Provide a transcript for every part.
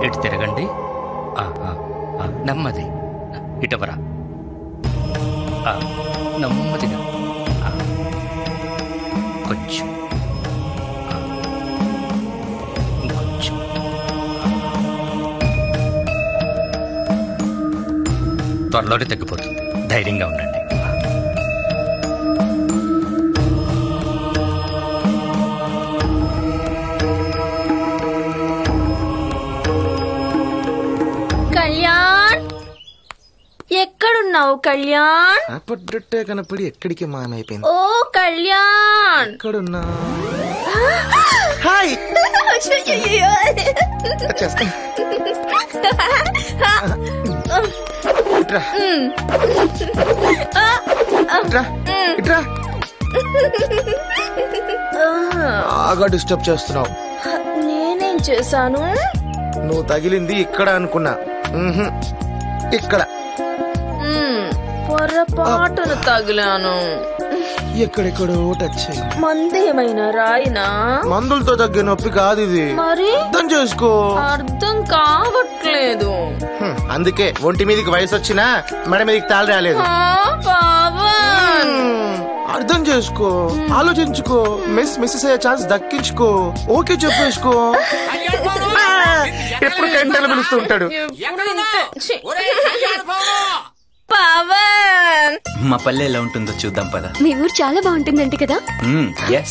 ఇటు తిరగండి ఆ, ఆ, ఆ, నెమ్మది ఇటవరా ఆ, నెమ్మదిగా ఆ, కొంచెం ఆ, ఇంకొంచెం త్వరలోనే తగ్గిపోతుంది ధైర్యంగా ఉండండి కళ్యాణ్ ఎక్కడున్నావు కళ్యాణ్ పడ్డట్టే కనపడి ఎక్కడికి మాయమైపోయింది ఓ కళ్యాణ్ ఎక్కడున్నా హాయ్ వచ్చేస్తా ఇట్రా ఇట్రా ఇట్రా బాగా డిస్టర్బ్ చేస్తున్నావు నేనేం చేశాను నువ్వు తగిలింది ఇక్కడ అనుకున్నా మ్హూ. ఇక్కడ మ్, పొరపాటున తగిలాను ఎక్కడెక్కడో టచ్ అయింది మందేమైనా రాయినా మందులతో తగ్గే నొప్పి కాదు ఇది మరి అర్థం చేసుకో అర్థం కావట్లేదు హ్మ్, అందుకే ఒంటి మీదకి వయసు వచ్చినా మెడ మీదకి తాళి రాలేదు ఆ, పవన్ హ్మ్, అర్థం చేసుకో ఆలోచించుకో మిస్ మిస్సెస్ అయ్యే ఛాన్స్ దక్కించుకో ఓకే చెప్పేసుకో ఆ, ఎప్పుడు గంటలు పిలుస్తూ ఉంటాడు ఎప్పుడు ఇంతే. ఛీ. పవన్ మా పల్లె ఎలా ఉంటుందో చూద్దాం పద మీ ఊరు చాలా బాగుంటుందంట కదా ఎస్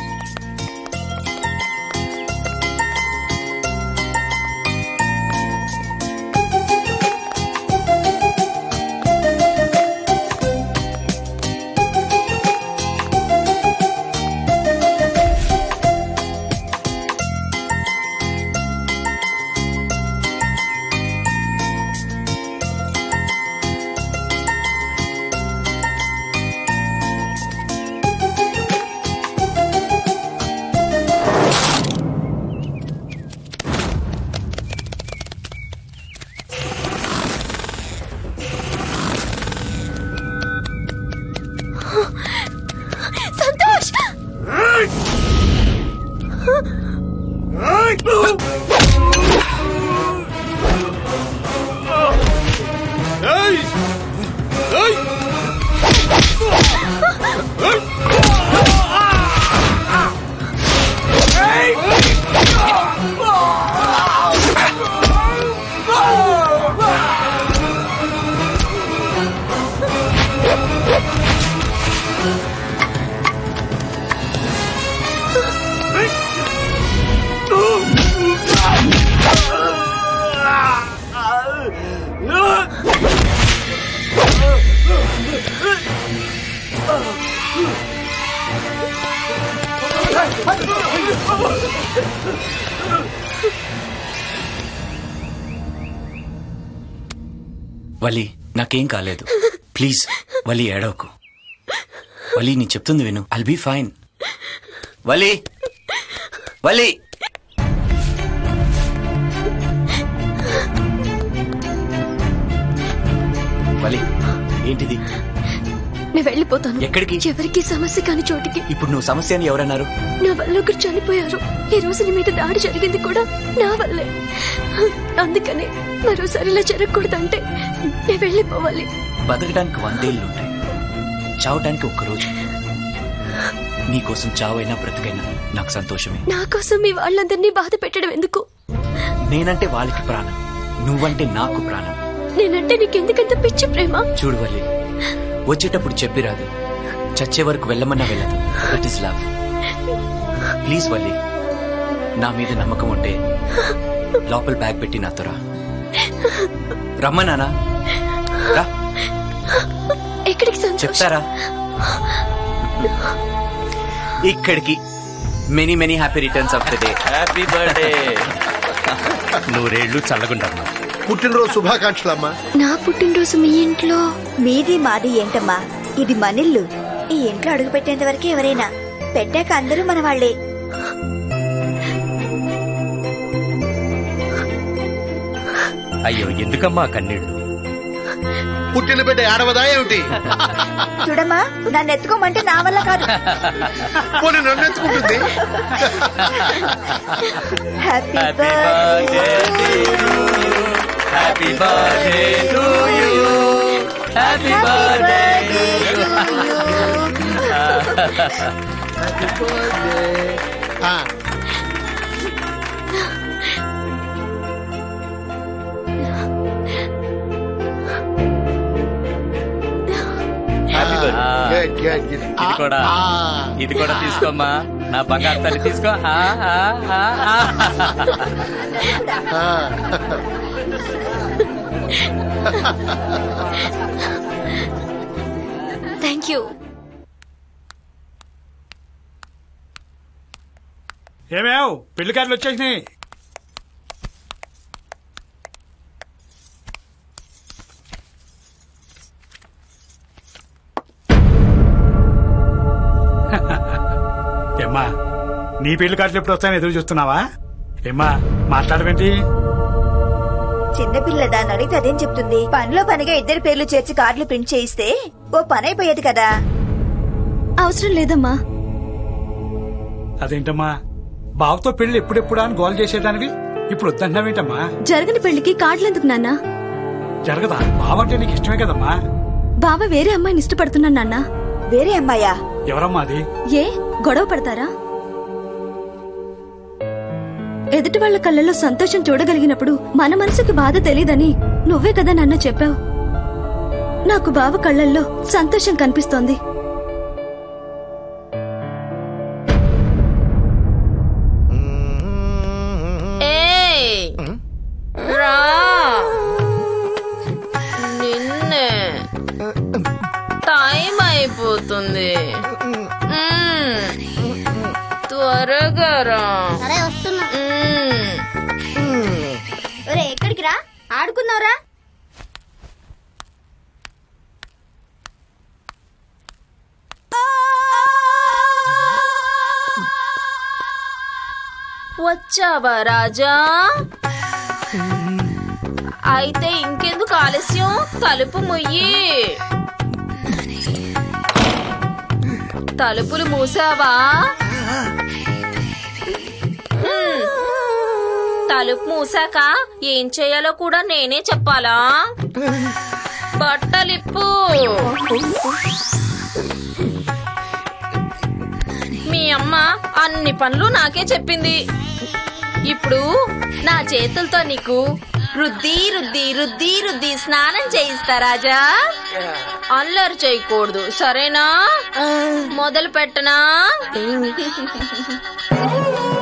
సంతోష్ వలి నాకేం కాలేదు ప్లీజ్ వలి ఏడవకు వలి నీ చెప్తుంది విను I'll be fine Valli Valli Valli ఏంటిది నేను వెళ్ళిపోతాను ఎక్కడికి? ఎవరికి సమస్య కాని చోటికి ఇప్పుడు నువ్వు సమస్య అని ఎవరన్నారు నా వల్ల ఒకరు చనిపోయారు ఈ రోజు నీ మీద దాడి జరిగింది కూడా నా వల్లే అందుకనే మరోసారి ఇలా జరగకూడదంటే నేను వెళ్ళిపోవాలి బతకడానికి వందేళ్ళు ఉంటాయి చావటానికి ఒక్కరోజు నీకోసం చావైనా బ్రతికైనా నాకు సంతోషమే నా కోసం మీ వాళ్ళందరినీ బాధ పెట్టడం ఎందుకు నేనంటే వాళ్ళకి ప్రాణం నువ్వంటే నాకు ప్రాణం నేనంటే నీకెందుకంత పిచ్చి ప్రేమ చూడు వల్లి వచ్చేటప్పుడు చెప్పిరాదు చచ్చే వరకు వెళ్ళమన్నా వెళ్ళదు that is love please Valli నా మీద నమ్మకం ఉంటే లోపల బ్యాగ్ పెట్టి నాతో రా రమ్మనానా రా ఎక్కడికి సంతోష్ చెప్తారా ఇక్కడికి many many happy returns of the day happy birthday నూరేళ్లు చల్లగుండమ్మా పుట్టినరోజు శుభాకాంక్షలమ్మా నా పుట్టినరోజు మీ ఇంట్లో మీది మాది ఏంటమ్మా ఇది మనిల్లు ఈ ఇంట్లో అడుగు పెట్టేంత వరకు ఎవరైనా పెట్టాక అందరూ మన వాళ్లే అయ్యో ఎందుకమ్మా కన్నీళ్ళు పుట్టిన బిడ్డ ఏడవదా ఏమిటి చూడమ్మా నన్ను ఎత్తుకోమంటే నా వల్ల కాదు పోనీ నన్ను ఎత్తుకుంటుంది happy happy birthday birthday to you happy birthday to you happy birthday ఆ, happy birthday good, good, good. ఇది కూడా ఆ, ఇది కూడా తీసుకోమ్మా నా బంగారు తల్లి తీసుకో ఆ, ఆ, ఆ, ఆ. ఆ. థ్యాంక్ యూ ఏమేవ్ పెళ్లి కార్డులు వచ్చేసినాయి ఏమ్మా నీ పెళ్లి కార్డులు ఎప్పుడు వస్తాయని ఎదురు చూస్తున్నావా ఏమ్మా మాట్లాడమేంటి చిన్నపిల్ల దాన్ని అడిగితే అదేం చెప్తుంది పనిలో పనిగా ఇద్దరి పేర్లు చేర్చి కార్డులు ప్రింట్ చేయిస్తే ఓ పని అయిపోయేది కదా అవసరం లేదమ్మా అదేంటమ్మా బావతో పెళ్లి ఎప్పుడెప్పుడా అని గోల్ చేసేదానివి ఇప్పుడు వద్దంటున్నావేంటమ్మా జరగని పెళ్లికి కార్డులెందుకు నాన్న జరగదా బావంటే నీకు ఇష్టమే కదమ్మా బావ వేరే అమ్మాయిని ఇష్టపడుతున్నాను నాన్న వేరే అమ్మాయా ఎవరమ్మా అది ఏ గొడవ పడతారా ఎదుటి వాళ్ళ కళ్ళల్లో సంతోషం చూడగలిగినప్పుడు మన మనసుకి బాధ తెలీదని నువ్వే కదా నాన్న చెప్పావు నాకు బావ కళ్ళల్లో సంతోషం కనిపిస్తోంది ఏయ్ రా నిన్నే టైం అయిపోతుంది మ్మ్. త్వరగా రా సరే వస్తున్నా మ్మ్. ఒరే ఎక్కడికి రా ఆడుకున్నావురా వచ్చావా రాజా అయితే ఇంకెందుకు ఆలస్యం తలుపు ముయ్యి తలుపులు మూసావా మ్మ్. తలుపు మూసాక ఏం చేయాలో కూడా నేనే చెప్పాలా బట్టలిప్పు మీ అమ్మ అన్ని పనులు నాకే చెప్పింది ఇప్పుడు నా చేతులతో నీకు రుద్ది రుద్ది రుద్ది రుద్ది స్నానం చేయిస్తా రాజా అల్లరి చేయకూడదు సరేనా మొదలు పెట్టనా